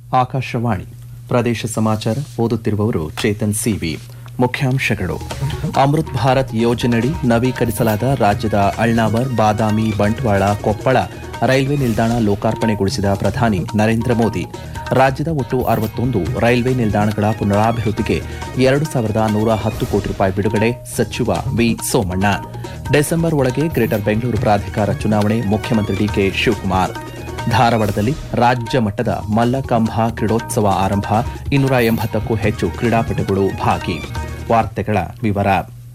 ಆಕಾಶವಾಣಿ ಪ್ರದೇಶ ಸಮಾಚಾರ ಓದುತ್ತಿರುವವರು ಚೇತನ್ ಸಿವಿ ಮುಖ್ಯಾಂಶಗಳು ಅಮೃತ್ ಭಾರತ್ ಯೋಜನೆಯಡಿ ನವೀಕರಿಸಲಾದ ರಾಜ್ಯದ ಅಳ್ನಾವರ್ ಬಾದಾಮಿ ಬಂಟ್ವಾಳ ಕೊಪ್ಪಳ ರೈಲ್ವೆ ನಿಲ್ದಾಣ ಲೋಕಾರ್ಪಣೆಗೊಳಿಸಿದ ಪ್ರಧಾನಿ ನರೇಂದ್ರ ಮೋದಿ ರಾಜ್ಯದ ಒಟ್ಟು ಅರವತ್ತೊಂದು ರೈಲ್ವೆ ನಿಲ್ದಾಣಗಳ ಪುನರಾಭಿವೃದ್ಧಿಗೆ ಎರಡು ಸಾವಿರದ ನೂರ ಹತ್ತು ಕೋಟಿ ರೂಪಾಯಿ ಬಿಡುಗಡೆ ಸಚಿವ ವಿ ಸೋಮಣ್ಣ ಡಿಸೆಂಬರ್ ಒಳಗೆ ಗ್ರೇಟರ್ ಬೆಂಗಳೂರು ಪ್ರಾಧಿಕಾರ ಚುನಾವಣೆ ಮುಖ್ಯಮಂತ್ರಿ ಡಿಕೆ ಶಿವಕುಮಾರ್ ಧಾರವಾಡದಲ್ಲಿ ರಾಜ್ಯ ಮಟ್ಟದ ಮಲ್ಲಕಂಬ ಕ್ರೀಡೋತ್ಸವ ಆರಂಭ ಇನ್ನೂರ ಎಂಬತ್ತಕ್ಕೂ ಹೆಚ್ಚು ಕ್ರೀಡಾಪಟುಗಳು ಭಾಗಿ ವಾರ್ತೆಗಳ ವಿವರ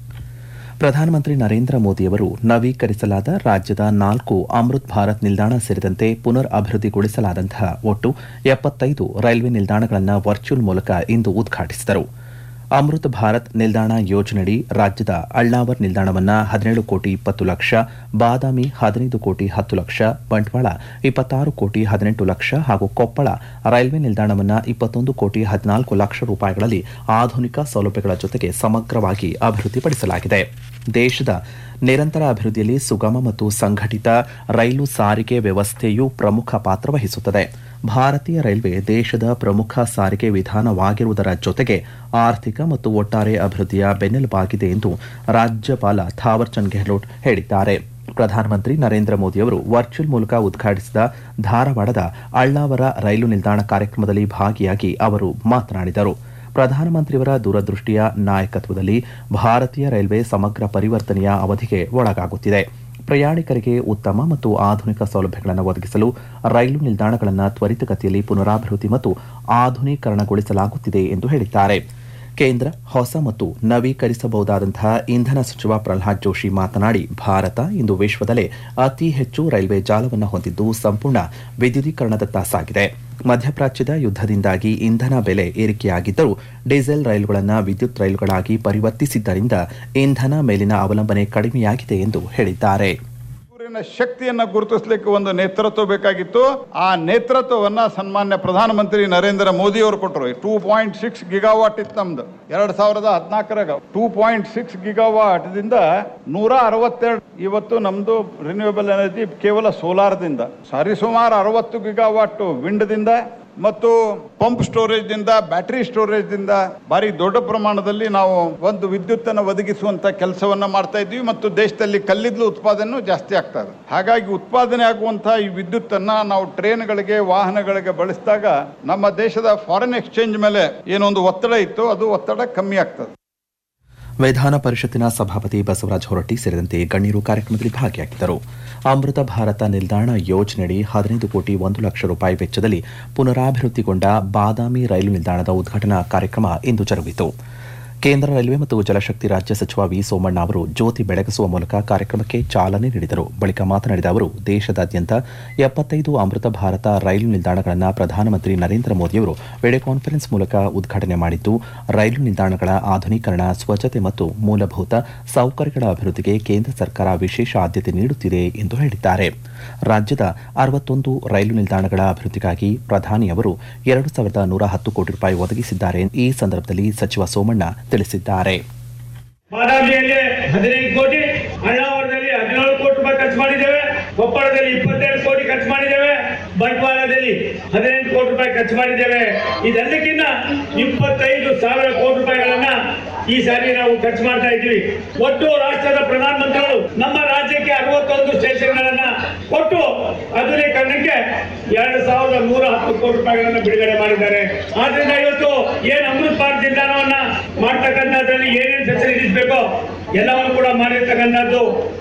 ಪ್ರಧಾನಮಂತ್ರಿ ನರೇಂದ್ರ ಮೋದಿಯವರು ನವೀಕರಿಸಲಾದ ರಾಜ್ಯದ ನಾಲ್ಕು ಅಮೃತ್ ಭಾರತ್ ನಿಲ್ದಾಣ ಸೇರಿದಂತೆ ಪುನರ್ ಅಭಿವೃದ್ಧಿಗೊಳಿಸಲಾದಂತಹ ಒಟ್ಟು ಎಪ್ಪತ್ತೈದು ರೈಲ್ವೆ ನಿಲ್ದಾಣಗಳನ್ನು ವರ್ಚುವಲ್ ಮೂಲಕ ಇಂದು ಉದ್ಘಾಟಿಸಿದರು ಅಮೃತ್ ಭಾರತ್ ನಿಲ್ದಾಣ ಯೋಜನೆಯಡಿ ರಾಜ್ಯದ ಅಳ್ನಾವರ್ ನಿಲ್ದಾಣವನ್ನು ಹದಿನೇಳು ಕೋಟಿ ಇಪ್ಪತ್ತು ಲಕ್ಷ ಬಾದಾಮಿ ಹದಿನೈದು ಕೋಟಿ ಹತ್ತು ಲಕ್ಷ ಬಂಟ್ವಾಳ ಇಪ್ಪತ್ತಾರು ಕೋಟಿ ಹದಿನೆಂಟು ಲಕ್ಷ ಹಾಗೂ ಕೊಪ್ಪಳ ರೈಲ್ವೆ ನಿಲ್ದಾಣವನ್ನು ಇಪ್ಪತ್ತೊಂದು ಕೋಟಿ ಹದಿನಾಲ್ಕು ಲಕ್ಷ ರೂಪಾಯಿಗಳಲ್ಲಿ ಆಧುನಿಕ ಸೌಲಭ್ಯಗಳ ಜೊತೆಗೆ ಸಮಗ್ರವಾಗಿ ಅಭಿವೃದ್ಧಿಪಡಿಸಲಾಗಿದೆ ದೇಶದ ನಿರಂತರ ಅಭಿವೃದ್ಧಿಯಲ್ಲಿ ಸುಗಮ ಮತ್ತು ಸಂಘಟಿತ ರೈಲು ಸಾರಿಗೆ ವ್ಯವಸ್ಥೆಯು ಪ್ರಮುಖ ಪಾತ್ರ ವಹಿಸುತ್ತದೆ ಭಾರತೀಯ ರೈಲ್ವೆ ದೇಶದ ಪ್ರಮುಖ ಸಾರಿಗೆ ವಿಧಾನವಾಗಿರುವುದರ ಜೊತೆಗೆ ಆರ್ಥಿಕ ಮತ್ತು ಒಟ್ಟಾರೆ ಅಭಿವೃದ್ಧಿಯ ಬೆನ್ನೆಲುಬಾಗಿದೆ ಎಂದು ರಾಜ್ಯಪಾಲ ಥಾವರ್ಚಂದ್ ಗೆಹ್ಲೋಟ್ ಹೇಳಿದ್ದಾರೆ ಪ್ರಧಾನಮಂತ್ರಿ ನರೇಂದ್ರ ಮೋದಿಯವರು ವರ್ಚುವಲ್ ಮೂಲಕ ಉದ್ಘಾಟಿಸಿದ ಧಾರವಾಡದ ಅಳ್ನಾವರ ರೈಲು ನಿಲ್ದಾಣ ಕಾರ್ಯಕ್ರಮದಲ್ಲಿ ಭಾಗಿಯಾಗಿ ಅವರು ಮಾತನಾಡಿದರು ಪ್ರಧಾನಮಂತ್ರಿಯವರ ದೂರದೃಷ್ಟಿಯ ನಾಯಕತ್ವದಲ್ಲಿ ಭಾರತೀಯ ರೈಲ್ವೆ ಸಮಗ್ರ ಪರಿವರ್ತನೆಯ ಅವಧಿಗೆ ಒಳಗಾಗುತ್ತಿದೆ ಪ್ರಯಾಣಿಕರಿಗೆ ಉತ್ತಮ ಮತ್ತು ಆಧುನಿಕ ಸೌಲಭ್ಯಗಳನ್ನು ಒದಗಿಸಲು ರೈಲು ನಿಲ್ದಾಣಗಳನ್ನು ತ್ವರಿತಗತಿಯಲ್ಲಿ ಪುನರಾಭಿವೃದ್ಧಿ ಮತ್ತು ಆಧುನೀಕರಣಗೊಳಿಸಲಾಗುತ್ತಿದೆ ಎಂದು ಹೇಳಿದ್ದಾರೆ ಕೇಂದ್ರ ಹೊಸ ಮತ್ತು ನವೀಕರಿಸಬಹುದಾದಂತಹ ಇಂಧನ ಸಚಿವ ಪ್ರಹ್ಲಾದ್ ಜೋಶಿ ಮಾತನಾಡಿ ಭಾರತ ಇಂದು ವಿಶ್ವದಲ್ಲೇ ಅತಿ ಹೆಚ್ಚು ರೈಲ್ವೆ ಜಾಲವನ್ನು ಹೊಂದಿದ್ದು ಸಂಪೂರ್ಣ ವಿದ್ಯುದೀಕರಣದತ್ತ ಸಾಗಿದೆ ಮಧ್ಯಪ್ರಾಚ್ಯದ ಯುದ್ದದಿಂದಾಗಿ ಇಂಧನ ಬೆಲೆ ಏರಿಕೆಯಾಗಿದ್ದರೂ ಡೀಸೆಲ್ ರೈಲುಗಳನ್ನು ವಿದ್ಯುತ್ ರೈಲುಗಳಾಗಿ ಪರಿವರ್ತಿಸಿದ್ದರಿಂದ ಇಂಧನ ಮೇಲಿನ ಅವಲಂಬನೆ ಕಡಿಮೆಯಾಗಿದೆ ಎಂದು ಹೇಳಿದ್ದಾರೆ ಸೂರ್ಯನ ಶಕ್ತಿಯನ್ನ ಗುರುತಿಸಲಿಕ್ಕೆ ಒಂದು ನೇತೃತ್ವ ಬೇಕಾಗಿತ್ತು ಆ ನೇತೃತ್ವವನ್ನ ಸನ್ಮಾನ್ಯ ಪ್ರಧಾನಮಂತ್ರಿ ನರೇಂದ್ರ ಮೋದಿ ಅವರು ಕೊಟ್ಟರು ಟೂ ಪಾಯಿಂಟ್ ಸಿಕ್ಸ್ ಗಿಗಾವಾಟ್ ಇತ್ತು ನಮ್ದು ಎರಡ್ ಸಾವಿರದ ಹದಿನಾಲ್ಕರಾಗ ಟೂ ಪಾಯಿಂಟ್ ಸಿಕ್ಸ್ ಗಿಗಾವಾಟ್ ದಿಂದ ನೂರ ಅರವತ್ತೆರಡು ಇವತ್ತು ನಮ್ದು ರಿನ್ಯೂಯಬಲ್ ಎನರ್ಜಿ ಕೇವಲ ಸೋಲಾರ್ದಿಂದ ಸರಿಸುಮಾರು ಅರವತ್ತು ಗಿಗಾವಾಟ್ ವಿಂಡ್ದಿಂದ ಮತ್ತು ಪಂಪ್ ಸ್ಟೋರೇಜ್ ದಿಂದ ಬ್ಯಾಟರಿ ಸ್ಟೋರೇಜ್ ದಿಂದ ಭಾರಿ ದೊಡ್ಡ ಪ್ರಮಾಣದಲ್ಲಿ ನಾವು ಒಂದು ವಿದ್ಯುತ್ ಅನ್ನು ಒದಗಿಸುವಂತ ಕೆಲಸವನ್ನ ಮಾಡ್ತಾ ಇದ್ವಿ ಮತ್ತು ದೇಶದಲ್ಲಿ ಕಲ್ಲಿದ್ದಲು ಉತ್ಪಾದನೆ ಜಾಸ್ತಿ ಆಗ್ತಾ ಇದೆ ಹಾಗಾಗಿ ಉತ್ಪಾದನೆ ಆಗುವಂತಹ ಈ ವಿದ್ಯುತ್ ಅನ್ನ ನಾವು ಟ್ರೈನ್ಗಳಿಗೆ ವಾಹನಗಳಿಗೆ ಬಳಸಿದಾಗ ನಮ್ಮ ದೇಶದ ಫಾರಿನ್ ಎಕ್ಸ್ಚೇಂಜ್ ಮೇಲೆ ಏನೊಂದು ಒತ್ತಡ ಇತ್ತು ಅದು ಒತ್ತಡ ಕಮ್ಮಿ ಆಗ್ತದೆ ವಿಧಾನ ಪರಿಷತ್ತಿನ ಸಭಾಪತಿ ಬಸವರಾಜ ಹೊರಟ್ಟಿ ಸೇರಿದಂತೆ ಗಣ್ಯರು ಕಾರ್ಯಕ್ರಮದಲ್ಲಿ ಭಾಗಿಯಾಗಿದ್ದರು ಅಮೃತ ಭಾರತ ನಿಲ್ದಾಣ ಯೋಜನೆಯಡಿ ಹದಿನೈದು ಕೋಟಿ ಒಂದು ಲಕ್ಷ ರೂಪಾಯಿ ವೆಚ್ಚದಲ್ಲಿ ಪುನರಾಭಿವೃದ್ಧಿಗೊಂಡ ಬಾದಾಮಿ ರೈಲು ನಿಲ್ದಾಣದ ಉದ್ಘಾಟನಾ ಕಾರ್ಯಕ್ರಮ ಇಂದು ಜರುಗಿತು ಕೇಂದ್ರ ರೈಲ್ವೆ ಮತ್ತು ಜಲಶಕ್ತಿ ರಾಜ್ಯ ಸಚಿವ ವಿ ಸೋಮಣ್ಣ ಅವರು ಜ್ಯೋತಿ ಬೆಳಗಿಸುವ ಮೂಲಕ ಕಾರ್ಯಕ್ರಮಕ್ಕೆ ಚಾಲನೆ ನೀಡಿದರು ಬಳಿಕ ಮಾತನಾಡಿದ ಅವರು ದೇಶದಾದ್ಯಂತ ಎಪ್ಪತ್ತೈದು ಅಮೃತ ಭಾರತ ರೈಲು ನಿಲ್ದಾಣಗಳನ್ನು ಪ್ರಧಾನಮಂತ್ರಿ ನರೇಂದ್ರ ಮೋದಿಯವರು ವಿಡಿಯೋ ಕಾನ್ಫರೆನ್ಸ್ ಮೂಲಕ ಉದ್ಘಾಟನೆ ಮಾಡಿದ್ದು ರೈಲು ನಿಲ್ದಾಣಗಳ ಆಧುನೀಕರಣ ಸ್ವಚ್ಛತೆ ಮತ್ತು ಮೂಲಭೂತ ಸೌಕರ್ಯಗಳ ಅಭಿವೃದ್ಧಿಗೆ ಕೇಂದ್ರ ಸರ್ಕಾರ ವಿಶೇಷ ಆದ್ಯತೆ ನೀಡುತ್ತಿದೆ ಎಂದು ಹೇಳಿದ್ದಾರೆ ರಾಜ್ಯದ ಅರವತ್ತೊಂದು ರೈಲು ನಿಲ್ದಾಣಗಳ ಅಭಿವೃದ್ಧಿಗಾಗಿ ಪ್ರಧಾನಿ ಅವರು ಎರಡು ಸಾವಿರದ ನೂರ ಹತ್ತು ಕೋಟಿ ರೂಪಾಯಿ ಒದಗಿಸಿದ್ದಾರೆ ಈ ಸಂದರ್ಭದಲ್ಲಿ ಸಚಿವ ಸೋಮಣ್ಣ ತಿಳಿಸಿದ್ದಾರೆ ಬಾದಾಮಿಯಲ್ಲಿ ಹದಿನೈದು ಕೋಟಿ ಅಣ್ಣಾವರದಲ್ಲಿ ಹದಿನೇಳು ಕೋಟಿ ರೂಪಾಯಿ ಖರ್ಚು ಮಾಡಿದ್ದೇವೆ ಕೊಪ್ಪಳದಲ್ಲಿ ಇಪ್ಪತ್ತೆರಡು ಕೋಟಿ ಖರ್ಚು ಮಾಡಿದ್ದೇವೆ ಬಂಟ್ವಾಳದಲ್ಲಿ ಹದಿನೆಂಟು ಕೋಟಿ ರೂಪಾಯಿ ಖರ್ಚು ಮಾಡಿದ್ದೇವೆ ಇದೆಲ್ಲಕ್ಕಿಂತ ಇಪ್ಪತ್ತೈದು ಸಾವಿರ ಕೋಟಿ ರೂಪಾಯಿಗಳನ್ನ ಈ ಸಾರಿ ನಾವು ಖರ್ಚು ಮಾಡ್ತಾ ಇದ್ದೀವಿ ಒಟ್ಟು ರಾಷ್ಟ್ರದ ಪ್ರಧಾನಮಂತ್ರಿಗಳು ನಮ್ಮ ರಾಜ್ಯಕ್ಕೆ ಅರವತ್ತೊಂದು ಸ್ಟೇಷನ್ಗಳನ್ನ ಕೊಟ್ಟು ಆಧುನೀಕರಣಕ್ಕೆ ಎರಡು ಸಾವಿರದ ನೂರ ಹತ್ತು ಕೋಟಿ ರೂಪಾಯಿಗಳನ್ನ ಬಿಡುಗಡೆ ಮಾಡಿದ್ದಾರೆ ಆದ್ರಿಂದ ಇವತ್ತು ಏನ್ ಅಮೃತ್ ಭಾರತ್ ನಿಲ್ದಾಣವನ್ನ ಮಾಡ್ತಕ್ಕಂಥದ್ರಲ್ಲಿ ಏನೇನು ಫೆಸಿಲಿಟೀಸ್ ಬೇಕೋ ಎಲ್ಲವನ್ನು ಕೂಡ ಮಾಡಿರ್ತಕ್ಕಂಥದ್ದು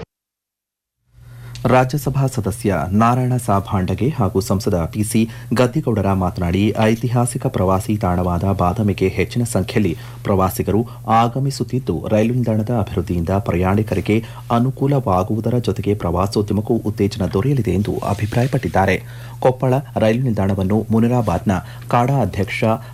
ರಾಜ್ಯಸಭಾ ಸದಸ್ಯ ನಾರಾಯಣ ಸಾಭಾಂಡಗೆ ಹಾಗೂ ಸಂಸದ ಪಿಸಿ ಗದ್ದಿಗೌಡರ ಮಾತನಾಡಿ ಐತಿಹಾಸಿಕ ಪ್ರವಾಸಿ ತಾಣವಾದ ಬಾದಾಮಿಗೆ ಹೆಚ್ಚಿನ ಸಂಖ್ಯೆಯಲ್ಲಿ ಪ್ರವಾಸಿಗರು ಆಗಮಿಸುತ್ತಿದ್ದು ರೈಲು ನಿಲ್ದಾಣದ ಅಭಿವೃದ್ಧಿಯಿಂದ ಪ್ರಯಾಣಿಕರಿಗೆ ಅನುಕೂಲವಾಗುವುದರ ಜೊತೆಗೆ ಪ್ರವಾಸೋದ್ಯಮಕ್ಕೂ ಉತ್ತೇಜನ ದೊರೆಯಲಿದೆ ಎಂದು ಅಭಿಪ್ರಾಯಪಟ್ಟಿದ್ದಾರೆ ಕೊಪ್ಪಳ ರೈಲು ನಿಲ್ದಾಣವನ್ನು ಮುನಿರಾಬಾದ್ನ ಕಾಡಾ ಅಧ್ಯಕ್ಷ